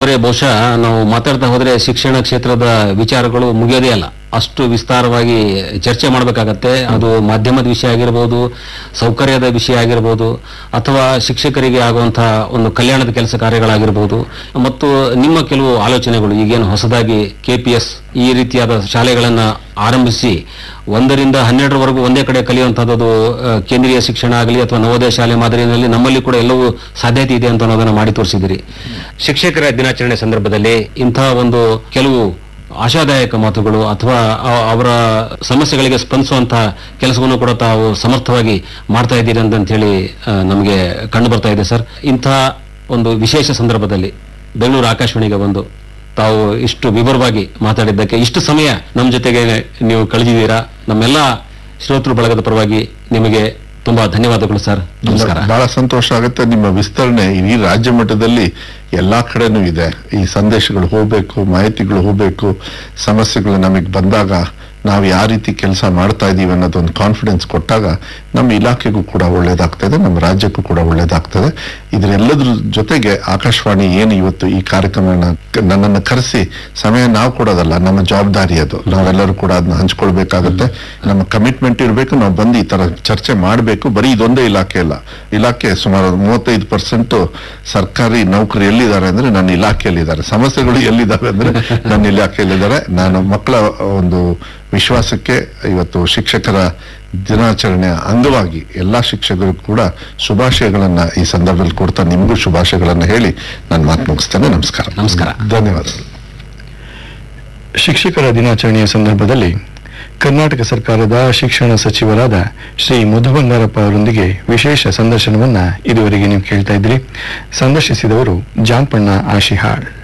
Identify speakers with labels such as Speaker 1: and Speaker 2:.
Speaker 1: ನೋಡಿದ್ರೆ ಬಹುಶಃ ನಾವು ಮಾತಾಡ್ತಾ ಹೋದ್ರೆ ಶಿಕ್ಷಣ ಕ್ಷೇತ್ರದ ವಿಚಾರಗಳು ಮುಗಿಯೋದೇ ಅಲ್ಲ ಅಷ್ಟು ವಿಸ್ತಾರವಾಗಿ ಚರ್ಚೆ ಮಾಡಬೇಕಾಗತ್ತೆ ಅದು ಮಾಧ್ಯಮದ ವಿಷಯ ಆಗಿರ್ಬೋದು ಸೌಕರ್ಯದ ವಿಷಯ ಆಗಿರ್ಬೋದು ಅಥವಾ ಶಿಕ್ಷಕರಿಗೆ ಆಗುವಂತಹ ಒಂದು ಕಲ್ಯಾಣದ ಕೆಲಸ ಕಾರ್ಯಗಳಾಗಿರ್ಬೋದು ಮತ್ತು ನಿಮ್ಮ ಕೆಲವು ಆಲೋಚನೆಗಳು ಈಗೇನು ಹೊಸದಾಗಿ ಕೆ ಪಿ ಎಸ್ ಈ ರೀತಿಯಾದ ಶಾಲೆಗಳನ್ನ ಆರಂಭಿಸಿ ಒಂದರಿಂದ ಹನ್ನೆರಡರವರೆಗೂ ಒಂದೇ ಕಡೆ ಕಲಿಯುವಂತಹದ್ದು ಆ, ಕೇಂದ್ರೀಯ ಶಿಕ್ಷಣ ಆಗಲಿ ಅಥವಾ ನವೋದಯ ಶಾಲೆ ಮಾದರಿಯಲ್ಲಿ ನಮ್ಮಲ್ಲಿ ಕೂಡ ಎಲ್ಲವೂ ಸಾಧ್ಯತೆ ಇದೆ ಅಂತ ಅನ್ನೋದನ್ನ ಮಾಡಿ ತೋರಿಸಿದಿರಿ ಶಿಕ್ಷಕರ ದಿನಾಚರಣೆ ಸಂದರ್ಭದಲ್ಲಿ ಇಂತಹ ಒಂದು ಕೆಲವು ಆಶಾದಾಯಕ ಮಾತುಗಳು ಅಥವಾ ಅ- ಅವರ ಸಮಸ್ಯೆಗಳಿಗೆ ಸ್ಪಂದಿಸುವಂತಹ ಕೆಲಸವನ್ನು ಕೂಡ ತಾವು ಸಮರ್ಥವಾಗಿ ಮಾಡ್ತಾ ಇದ್ದೀರಿ ಅಂತ ಹೇಳಿ ನಮಗೆ ಕಂಡು ಬರ್ತಾ ಇದೆ ಸರ್ ಇಂತಹ ಒಂದು ವಿಶೇಷ ಸಂದರ್ಭದಲ್ಲಿ ಬೆಂಗಳೂರು ಆಕಾಶವಾಣಿಗೆ ಬಂದು ತಾವು ಇಷ್ಟು ವಿವರವಾಗಿ ಮಾತಾಡಿದ್ದಕ್ಕೆ ಇಷ್ಟು ಸಮಯ ನಮ್ಮ ಜೊತೆಗೆ ನೀವು ಕಳೆದಿದ್ದೀರಾ ನಮ್ಮೆಲ್ಲ ಶ್ರೋತೃ ಬಳಗದ ಪರವಾಗಿ ನಿಮಗೆ ತುಂಬಾ ಧನ್ಯವಾದಗಳು ಸರ್ ನಮಸ್ಕಾರ
Speaker 2: ಬಹಳ ಸಂತೋಷ ಆಗುತ್ತೆ ನಿಮ್ಮ ವಿಸ್ತರಣೆ ಇಡೀ ರಾಜ್ಯ ಮಟ್ಟದಲ್ಲಿ ಎಲ್ಲಾ ಕಡೆನೂ ಇದೆ ಈ ಸಂದೇಶಗಳು ಹೋಗ್ಬೇಕು ಮಾಹಿತಿಗಳು ಹೋಗ್ಬೇಕು ಸಮಸ್ಯೆಗಳು ನಮಗೆ ಬಂದಾಗ ನಾವು ಯಾವ ರೀತಿ ಕೆಲಸ ಮಾಡ್ತಾ ಇದೀವಿ ಅನ್ನೋದೊಂದು ಕಾನ್ಫಿಡೆನ್ಸ್ ಕೊಟ್ಟಾಗ ನಮ್ಮ ಇಲಾಖೆಗೂ ಕೂಡ ಒಳ್ಳೇದಾಗ್ತದೆ ನಮ್ಮ ರಾಜ್ಯಕ್ಕೂ ಕೂಡ ಒಳ್ಳೇದಾಗ್ತದೆ ಇದರೆಲ್ಲದ್ರ ಜೊತೆಗೆ ಆಕಾಶವಾಣಿ ಏನು ಇವತ್ತು ಈ ಕಾರ್ಯಕ್ರಮನ ನನ್ನನ್ನು ಕರೆಸಿ ಸಮಯ ನಾವು ಕೊಡೋದಲ್ಲ ನಮ್ಮ ಜವಾಬ್ದಾರಿ ಅದು ನಾವೆಲ್ಲರೂ ಕೂಡ ಅದನ್ನ ಹಂಚ್ಕೊಳ್ಬೇಕಾಗತ್ತೆ ನಮ್ಮ ಕಮಿಟ್ಮೆಂಟ್ ಇರಬೇಕು ನಾವು ಬಂದು ಈ ತರ ಚರ್ಚೆ ಮಾಡಬೇಕು ಬರೀ ಇದೊಂದೇ ಇಲಾಖೆ ಅಲ್ಲ ಇಲಾಖೆ ಸುಮಾರು ಮೂವತ್ತೈದು ಪರ್ಸೆಂಟ್ ಸರ್ಕಾರಿ ನೌಕರು ಎಲ್ಲಿದ್ದಾರೆ ಅಂದ್ರೆ ನನ್ನ ಇಲಾಖೆಯಲ್ಲಿದ್ದಾರೆ ಸಮಸ್ಯೆಗಳು ಎಲ್ಲಿದ್ದಾವೆ ಅಂದ್ರೆ ನನ್ನ ಇಲಾಖೆಯಲ್ಲಿದ್ದಾರೆ ನಾನು ಮಕ್ಕಳ ಒಂದು ವಿಶ್ವಾಸಕ್ಕೆ ಇವತ್ತು ಶಿಕ್ಷಕರ ದಿನಾಚರಣೆಯ ಅಂಗವಾಗಿ ಎಲ್ಲಾ ಶಿಕ್ಷಕರು ಕೂಡ ಶುಭಾಶಯಗಳನ್ನ ಈ ಸಂದರ್ಭದಲ್ಲಿ ಕೊಡ್ತಾ ನಿಮಗೂ ಶುಭಾಶಯಗಳನ್ನ ಹೇಳಿ ನಾನು ಮಾತು ಮುಗಿಸ್ತೇನೆ ನಮಸ್ಕಾರ
Speaker 1: ನಮಸ್ಕಾರ.
Speaker 2: ಧನ್ಯವಾದಗಳು
Speaker 3: ಶಿಕ್ಷಕರ ದಿನಾಚರಣೆಯ ಸಂದರ್ಭದಲ್ಲಿ ಕರ್ನಾಟಕ ಸರ್ಕಾರದ ಶಿಕ್ಷಣ ಸಚಿವರಾದ ಶ್ರೀ ಮಧು ಬಂಗಾರಪ್ಪ ಅವರೊಂದಿಗೆ ವಿಶೇಷ ಸಂದರ್ಶನವನ್ನ ಇದುವರೆಗೆ ನೀವು ಕೇಳ್ತಾ ಇದ್ರಿ ಸಂದರ್ಶಿಸಿದವರು ಜಾಂಪಣ್ಣ ಆಶಿಹಾಳ್